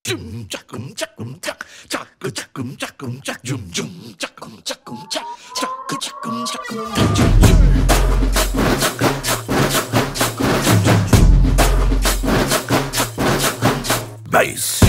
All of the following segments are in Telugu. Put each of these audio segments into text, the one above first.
Jum chackum chackum chack. Chacku chackum chackum chack. Jum jum chackum chackum chack. Chacku chackum chackum chack. Jum jum. Bass.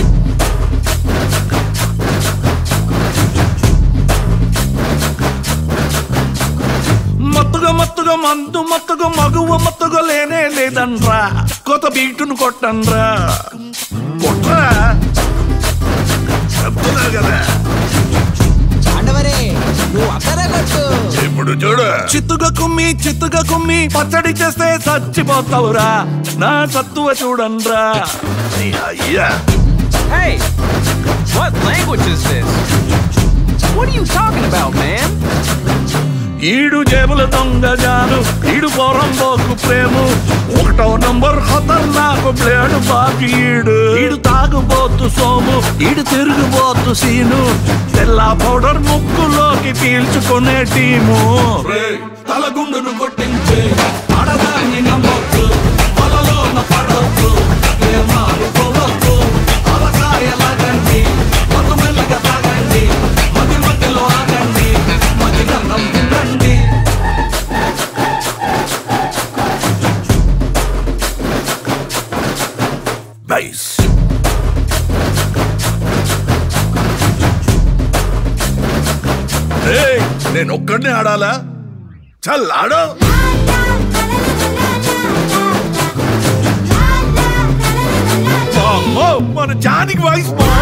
మత్తుగా మత్తుగా మందు మత్తుగా మగువ మత్తుగా లేనే లేదన్రా కొత్త బీటును కొట్టన్రా కొట్రా చెప్తున్నా కదా పాండవరే నువ్వు అక్కడే కొట్టు ఇప్పుడు చూడు చిత్తుగా కుమ్మి చిత్తుగా కుమ్మి పచ్చడి చేస్తే చచ్చిపోతావురా నా సత్తువ చూడన్రా నీ అయ్యా Hey! What language is this? What are you talking about, man? ఈడు జేబుల దొంగ జాను ఈడు పోరం పోకు ప్రేము ఒకటో నంబర్ హతర్ నాకు బ్లేడు బాకి ఈడు ఈడు తాగుబోతు సోము ఈడు తిరుగుబోతు సీను తెల్ల పౌడర్ ముక్కులోకి పీల్చుకునే టీము తలగుండును కొట్టించే ఆడదాన్ని నమ్మొచ్చు వలలోన పడొచ్చు ప్రేమాలు పోవద్దు అవకాయలాగండి మధు మెల్లగా తాగండి మధ్య మధ్యలో ఆగండి మధ్య గంధం ఉండండి బైస్ నేను ఒక్కడినే ఆడాలా చల్ ఆడో అమ్మో, మన జానికి వాయిస్ మా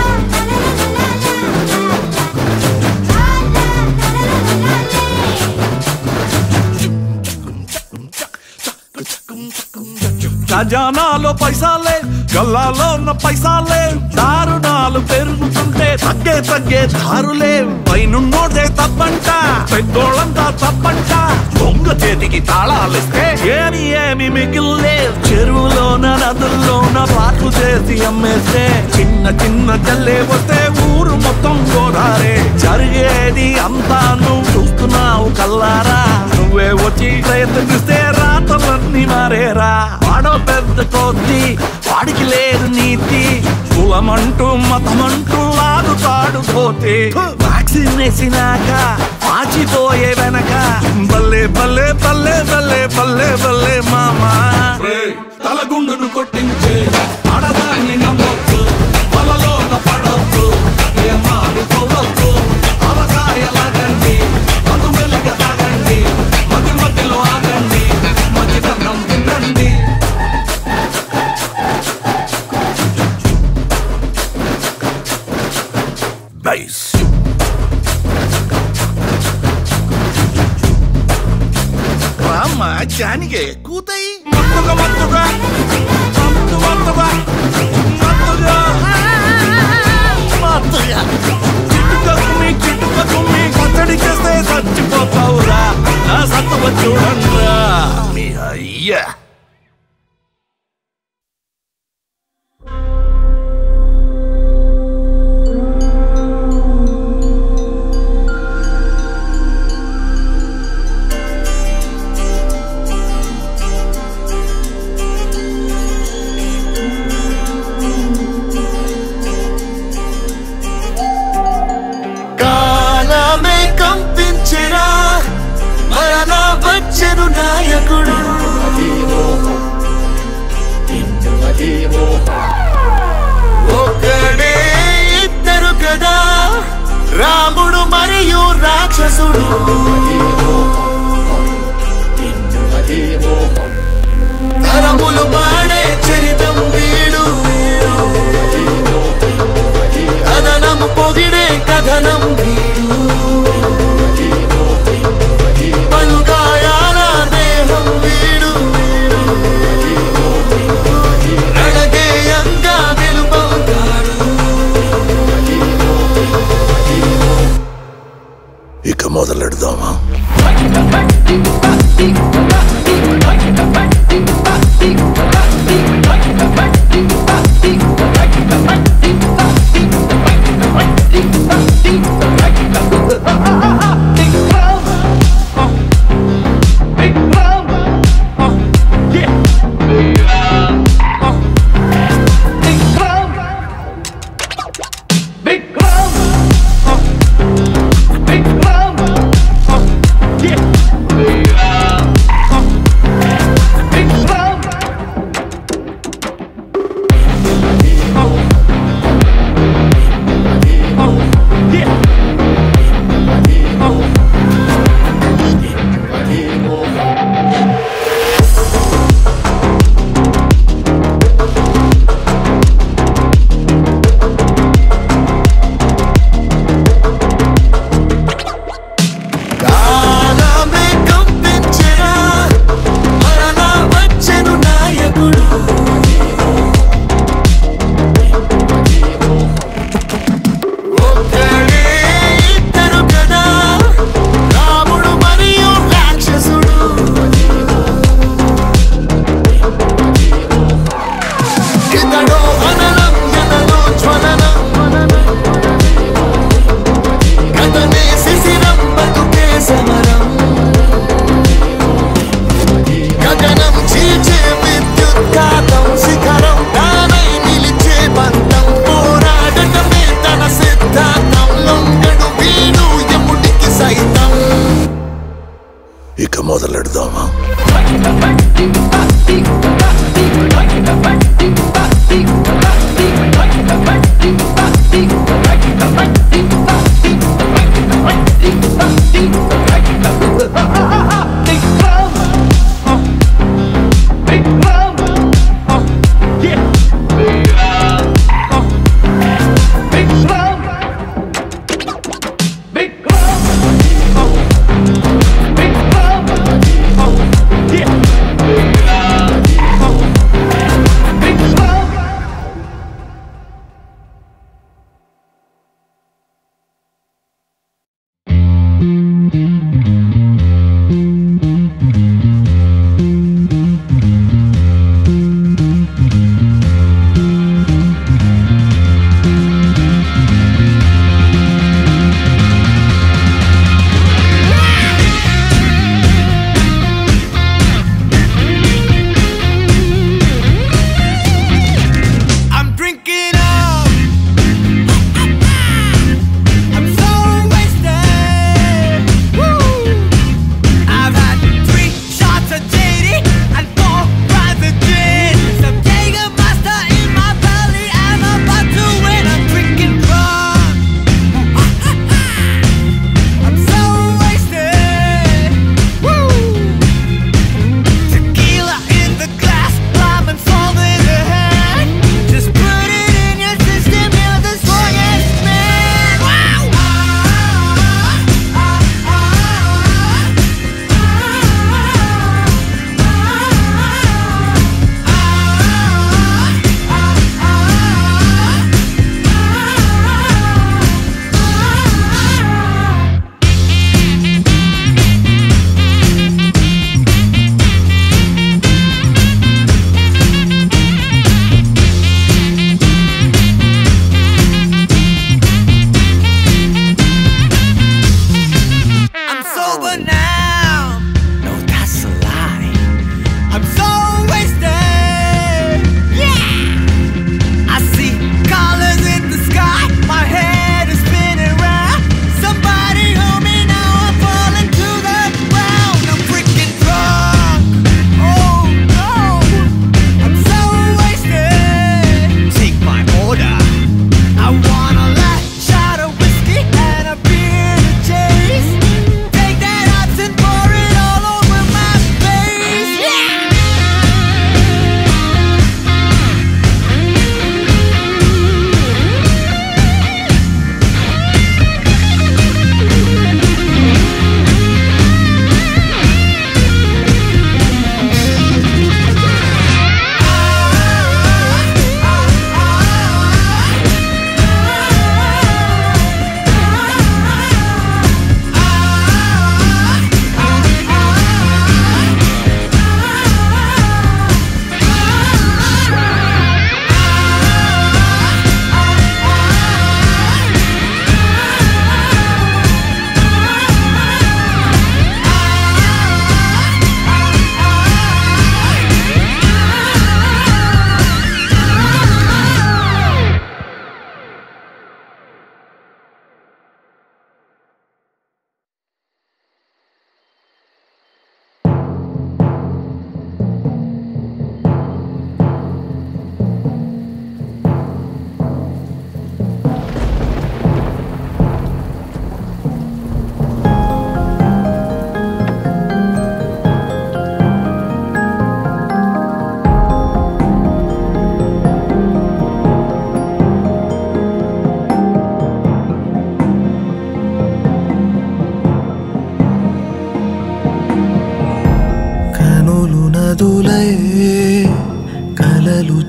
ఖజానాలో పైసాలే గల్లాలో ఉన్న పైసాలే దారుణాలు పెరుగుతుంటే తగ్గే తగ్గే దారులే పైనున్నోడే తప్పంట పెద్దోళ్ళంతా తప్పంట దొంగ చేతికి తాళాలిస్తే ఏమి ఏమి మిగిల్లే చెరువులోన నదుల్లోన పాటలు చేసి అమ్మేస్తే చిన్న చిన్న జల్లే వస్తే ఊరు మొత్తం గోదారే జరిగేది అంతా నువ్వు చూస్తున్నావు కల్లారా నువ్వే వచ్చి ప్రయత్నిస్తే రాతలన్నీ మారేరా వాడో పెద్ద కొద్ది వాడికి లేదు నీతి కులమంటూ మతమంటూ లాగుతాడు పోతే వ్యాక్సిన్ వేసినాక పాచిపోయే వెనక బల్లే బల్లే బల్లే బల్లే బల్లే బల్లే మామా తలగుండును కొట్టించే ఆడదాన్ని నమ్మొచ్చు వలలోన పడొచ్చు ప్రేమాలు పోవద్దు అవకాయలాగండి మధు మెల్లగా తాగండి మధ్య మధ్యలో ఆగండి మధ్య కన్నం తినండి బైస్ రామ్మ జానిగే కూతయి మత్తుగా మత్తుగా మత్తు మత్తుగా మత్తుగా మత్తుగా చిట్టుగా కుమ్మి చిట్టుగా కుమ్మి కట్టడి చేస్తే చచ్చిపోతావురా నా సత్తువ చూడండిరా మీ అయ్యా కాలమే కంపించినా మరణ వచ్చెను నాయకుడు ఒక్కడే ఇద్దరు కదా రాముడు మరియు రాక్షసుడు తరములు పాడే చరితం వీడు కథనం పొగిడే కథనం వీడు పలుగాయాల దేహం వీడు నడగేయంగా గెలుపవుతాడు ఇక మొదలెడదామా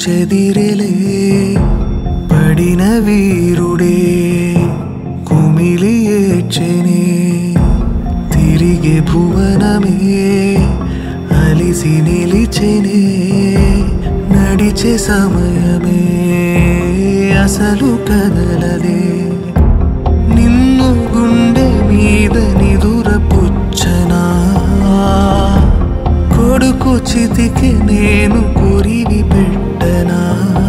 చెదిరెలే పడిన వీరుడే కుమిలి ఏడ్చెనే తిరిగే భువనమే అలిసి నిలిచెనే నడిచే సమయమే అసలు కదలదే నిన్ను గుండె మీద నిదుర పుచ్చనా కొడుకు చితికి నేను కురివి పెట్టనా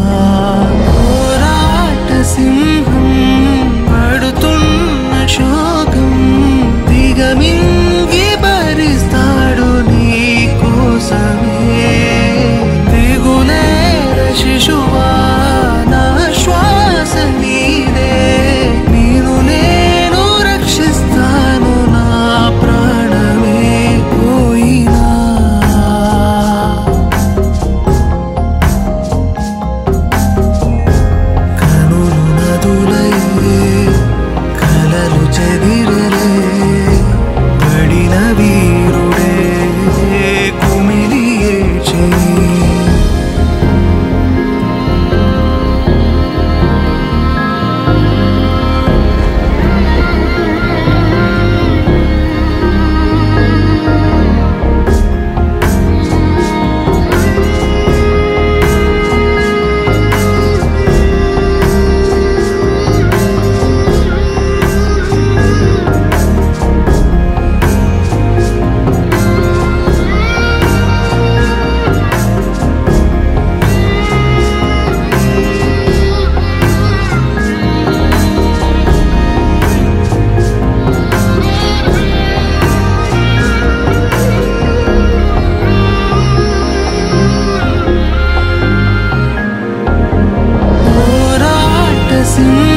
పోరాట సింహం పడుతున్న శోకం దిగమింగి భరిస్తాడు నీ కోసమే దిగులేర శిశువా నా శ్వాస నీదే నేను నేను రక్షిస్తాను నా ప్రాణమే పోయినా కనులు నదులయే కలలు చెదిరలే పడిన వీరుడే కుమిలి ఏడ్చే పోరాట సింహం